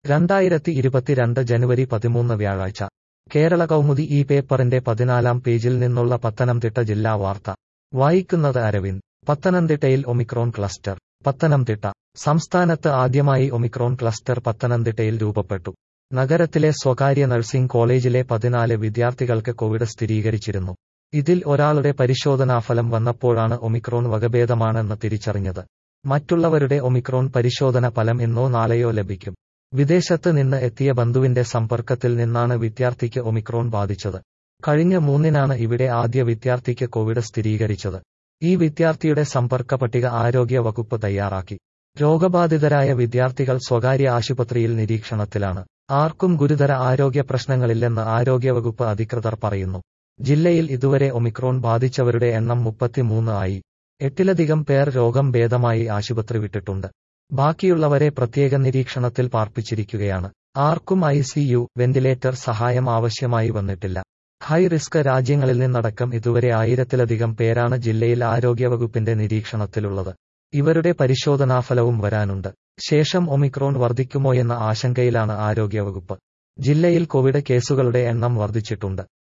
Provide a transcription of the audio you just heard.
രണ്ടായിരത്തി ഇരുപത്തിരണ്ട് ജനുവരി പതിമൂന്ന് വ്യാഴാഴ്ച കേരള കൗമുദി ഈ പേപ്പറിന്റെ പതിനാലാം പേജിൽ നിന്നുള്ള പത്തനംതിട്ട ജില്ലാ വാർത്ത വായിക്കുന്നത് അരവിന്ദ് പത്തനംതിട്ടയിൽ ഒമിക്രോൺ ക്ലസ്റ്റർ പത്തനംതിട്ട സംസ്ഥാനത്ത് ആദ്യമായി ഒമിക്രോൺ ക്ലസ്റ്റർ പത്തനംതിട്ടയിൽ രൂപപ്പെട്ടു നഗരത്തിലെ സ്വകാര്യ നഴ്സിംഗ് കോളേജിലെ പതിനാല് വിദ്യാർത്ഥികൾക്ക് കോവിഡ് സ്ഥിരീകരിച്ചിരുന്നു ഇതിൽ ഒരാളുടെ പരിശോധനാഫലം വന്നപ്പോഴാണ് ഒമിക്രോൺ വകഭേദമാണെന്ന് തിരിച്ചറിഞ്ഞത് മറ്റുള്ളവരുടെ ഒമിക്രോൺ പരിശോധന ഫലം ഇന്നോ നാളെയോ ലഭിക്കും വിദേശത്ത് നിന്ന് എത്തിയ ബന്ധുവിന്റെ സമ്പർക്കത്തിൽ നിന്നാണ് വിദ്യാർത്ഥിക്ക് ഒമിക്രോൺ ബാധിച്ചത് കഴിഞ്ഞ മൂന്നിനാണ് ഇവിടെ ആദ്യ വിദ്യാർത്ഥിക്ക് കോവിഡ് സ്ഥിരീകരിച്ചത് ഈ വിദ്യാർത്ഥിയുടെ സമ്പർക്ക പട്ടിക ആരോഗ്യ വകുപ്പ് തയ്യാറാക്കി രോഗബാധിതരായ വിദ്യാർത്ഥികൾ സ്വകാര്യ ആശുപത്രിയിൽ നിരീക്ഷണത്തിലാണ് ആർക്കും ഗുരുതര ആരോഗ്യ പ്രശ്നങ്ങളില്ലെന്ന് ആരോഗ്യവകുപ്പ് അധികൃതർ പറയുന്നു ജില്ലയിൽ ഇതുവരെ ഒമിക്രോൺ ബാധിച്ചവരുടെ എണ്ണം മുപ്പത്തിമൂന്ന് ആയി എട്ടിലധികം പേർ രോഗം ഭേദമായി ആശുപത്രി വിട്ടിട്ടുണ്ട് ബാക്കിയുള്ളവരെ പ്രത്യേക നിരീക്ഷണത്തിൽ പാർപ്പിച്ചിരിക്കുകയാണ് ആർക്കും ഐസിയു വെന്റിലേറ്റർ സഹായം ആവശ്യമായി വന്നിട്ടില്ല ഹൈ റിസ്ക് രാജ്യങ്ങളിൽ നിന്നടക്കം ഇതുവരെ ആയിരത്തിലധികം പേരാണ് ജില്ലയിൽ ആരോഗ്യവകുപ്പിന്റെ നിരീക്ഷണത്തിലുള്ളത് ഇവരുടെ പരിശോധനാഫലവും വരാനുണ്ട് ശേഷം ഒമിക്രോൺ വർദ്ധിക്കുമോയെന്ന ആശങ്കയിലാണ് ആരോഗ്യവകുപ്പ് ജില്ലയിൽ കോവിഡ് കേസുകളുടെ എണ്ണം വർദ്ധിച്ചിട്ടുണ്ട്